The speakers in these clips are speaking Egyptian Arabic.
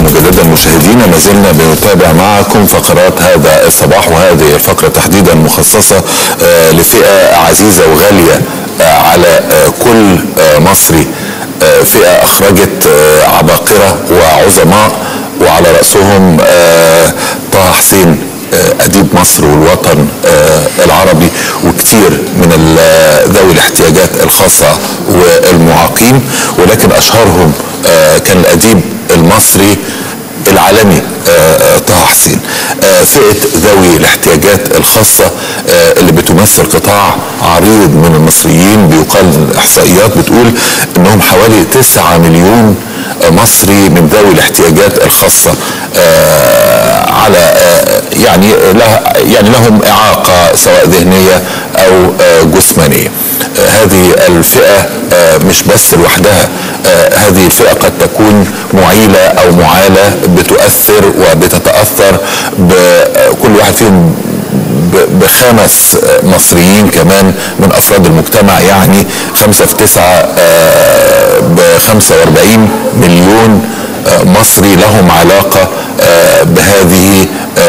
بكم مجددا مشاهدينا ما زلنا بنتابع معكم فقرات هذا الصباح وهذه الفقرة تحديدا مخصصة آه، لفئة عزيزة وغالية آه، على آه، كل مصري فئة أخرجت عباقرة وعظماء وعلى رأسهم طه حسين أديب مصر والوطن العربي وكثير من ذوي الاحتياجات الخاصة والمعاقين ولكن أشهرهم كان الأديب المصري العالمي آه، آه، طه حسين آه، فئة ذوي الاحتياجات الخاصة اللي بتمثل قطاع عريض من المصريين بيقال احصائيات بتقول انهم حوالي 9 مليون مصري من ذوي الاحتياجات الخاصة على يعني لها يعني لهم اعاقة سواء ذهنية او جسمانية هذه الفئة مش بس لوحدها هذه الفئة قد تكون معيلة او معالة بتؤثر وبتتأثر بكل واحد فيهم بخمس مصريين كمان من افراد المجتمع يعني خمسة في تسعة ب 45 مليون مصري لهم علاقة بهذه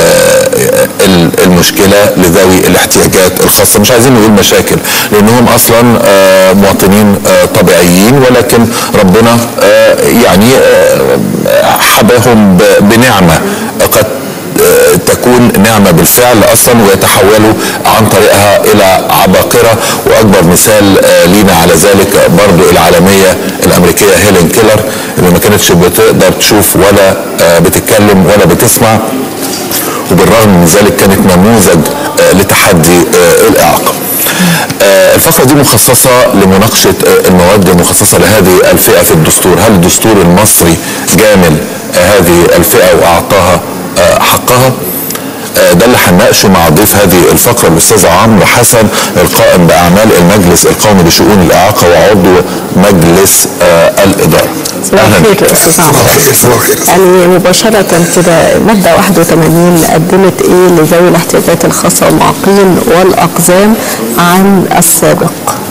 المشكله لذوي الاحتياجات الخاصه مش عايزين نقول مشاكل لانهم اصلا آه، مواطنين آه، طبيعيين ولكن ربنا آه، يعني حباهم بنعمه قد تكون نعمة بالفعل أصلا ويتحولوا عن طريقها إلى عباقرة وأكبر مثال لينا على ذلك برضو العالمية الأمريكية هيلين كيلر اللي ما كانتش بتقدر تشوف ولا بتتكلم ولا بتسمع وبالرغم من ذلك كانت نموذج آه، لتحدي آه، الإعاقة آه، الفقرة دي مخصصة لمناقشة المواد المخصصة لهذه الفئة في الدستور هل الدستور المصري جامل هذه الفئة وأعطاها حقها آه، ده اللي هنناقشه مع ضيف هذه الفقره الاستاذ عمرو حسن القائم باعمال المجلس القومي لشؤون الاعاقه وعضو مجلس آه، الاداره. صباح الخير استاذ عمرو. يعني مباشره كده ماده 81 قدمت ايه لذوي الاحتياجات الخاصه والمعاقين والاقزام عن السابق؟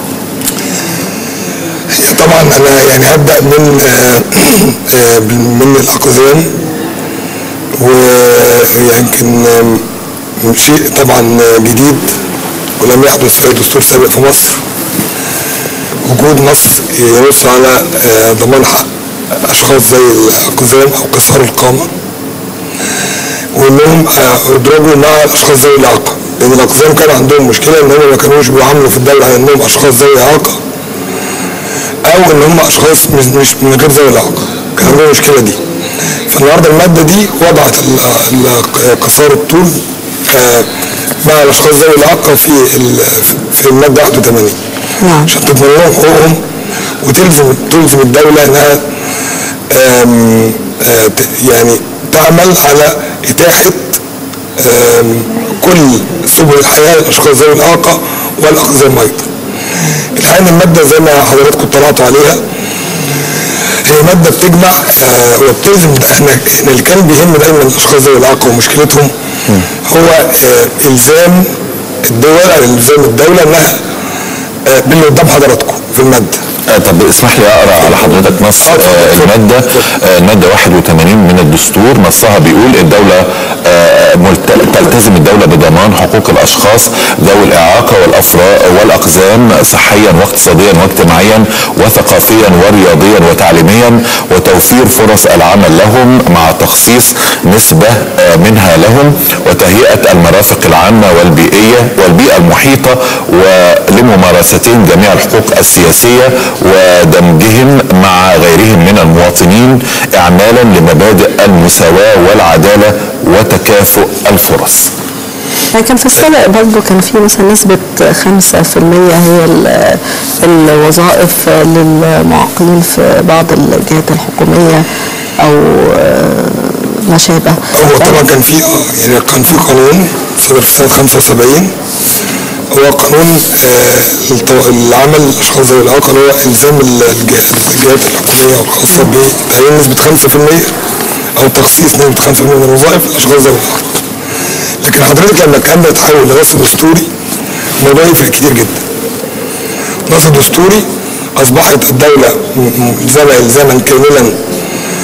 طبعا انا يعني هبدا من آه، من الاقزام ويمكن شيء طبعا جديد ولم يحدث في اي دستور سابق في مصر وجود نص ينص على آه، ضمان حق اشخاص زي الاقزام او قصار القامه وانهم ادرجوا مع الاشخاص ذوي الاعاقه لان الاقزام كان عندهم مشكله ان هم ما كانوش بيعاملوا في الدوله على انهم اشخاص ذوي اعاقه او ان هم اشخاص مش من غير ذوي الاعاقه كان عندهم المشكله دي فالنهارده الماده دي وضعت قصار الطول آه، مع الاشخاص ذوي الاعاقه في في الماده 81 نعم عشان تضمن لهم حقوقهم وتلزم تلزم الدوله انها آه، يعني تعمل على اتاحه كل سبل الحياه للاشخاص ذوي الاعاقه والاقزام ايضا. الان الماده زي ما حضراتكم اطلعتوا عليها هي ماده بتجمع آه وبتلزم احنا اللي كان بيهم دايما الاشخاص ذوي الاعاقه ومشكلتهم هو آه الزام الدول او الزام الدوله انها آه باللي قدام حضراتكم في الماده آه، طب اسمح لي اقرا على حضرتك نص آه، آه، الماده الماده 81 من الدستور نصها بيقول الدوله تلتزم الدوله بضمان حقوق الاشخاص ذوي الاعاقه والاقزام صحيا واقتصاديا واجتماعيا وثقافيا ورياضيا وتعليميا وتوفير فرص العمل لهم مع تخصيص نسبه منها لهم وتهيئه المرافق العامه والبيئيه والبيئه المحيطه ولممارستهم جميع الحقوق السياسيه ودمجهم مع غيرهم من المواطنين اعمالا لمبادئ المساواة والعدالة وتكافؤ الفرص يعني كان في السابق برضه كان في مثلا نسبة 5% هي الوظائف للمعاقين في بعض الجهات الحكومية أو ما شابه هو طبعا كان في يعني كان في قانون صدر في سنة 75 هو قانون آه، العمل الاشخاص ذوي الاعاقه اللي هو الزام الجهات الحكوميه الخاصه بتعيين نسبه 5% او تخصيص نسبه 5% من الوظائف للاشخاص ذوي الاعاقه. لكن حضرتك لما كان بيتحول لنص دستوري الموضوع يفرق كتير جدا. نص دستوري اصبحت الدوله ملزمه الزاما كاملا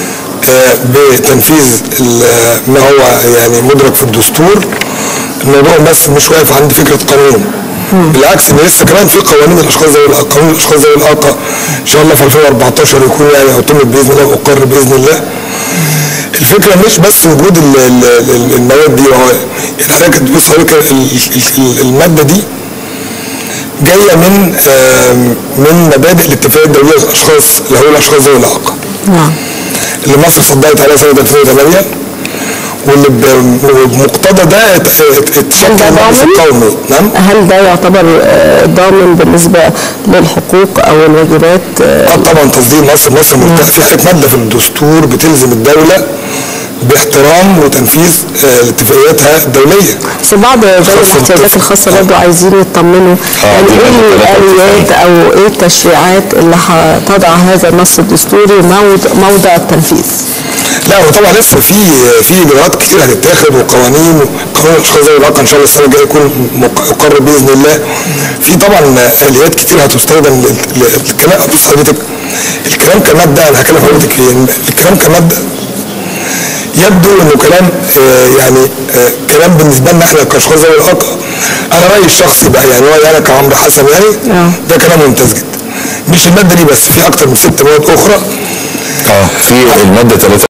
آه، بتنفيذ ال- ما هو يعني مدرك في الدستور الموضوع بس مش واقف عند فكره قانون بالعكس ان لسه كمان في قوانين الاشخاص ذوي الإعاقة- قانون الاشخاص ذوي الاعاقه ان شاء الله في 2014 يكون يعني يتم باذن الله واقر باذن الله الفكره مش بس وجود ال- ال- ال- المواد دي هو يعني حضرتك بص حضرتك ال- ال- الماده دي جايه من آم، من مبادئ الاتفاقيه الدوليه للاشخاص اللي هو الاشخاص ذوي الاعاقه نعم اللي مصر صدقت عليها سنه 2008 واللي ب- وبمقتضى ده ات- ات- اتشكل ده المجلس ضامن؟ القومي نعم هل ده يعتبر آه، ضامن بالنسبة للحقوق أو الواجبات آه، اه طبعا تصدير مصر مصر مرتاح في حضرتك ماده في الدستور بتلزم الدوله باحترام وتنفيذ آه، اتفاقياتها الدوليه بس بعض ذوي خاصة الاحتياجات الطفل. الخاصة برضه عايزين يطمنوا آه، يعني دي ايه برضه ثلاثة الآليات أو ايه التشريعات اللي هتضع هذا النص الدستوري موضع, موضع التنفيذ؟ لا هو طبعا لسه في في اجراءات كتير هتتاخد وقوانين وقانون الاشخاص ذوي الاعاقه ان شاء الله السنه الجايه يكون مق- يقر باذن الله في طبعا اليات كتير هتستخدم لل- لل- الكلام بص حضرتك الكلام كماده انا هكلم حضرتك فيه الكلام كماده يبدو انه كلام آه يعني آه كلام بالنسبه لنا احنا كاشخاص ذوي الاعاقه انا رايي الشخصي بقى يعني رايي انا كعمرو حسن يعني آه. ده كلام ممتاز جدا مش الماده دي بس في اكتر من ست مواد اخرى اه في الماده 3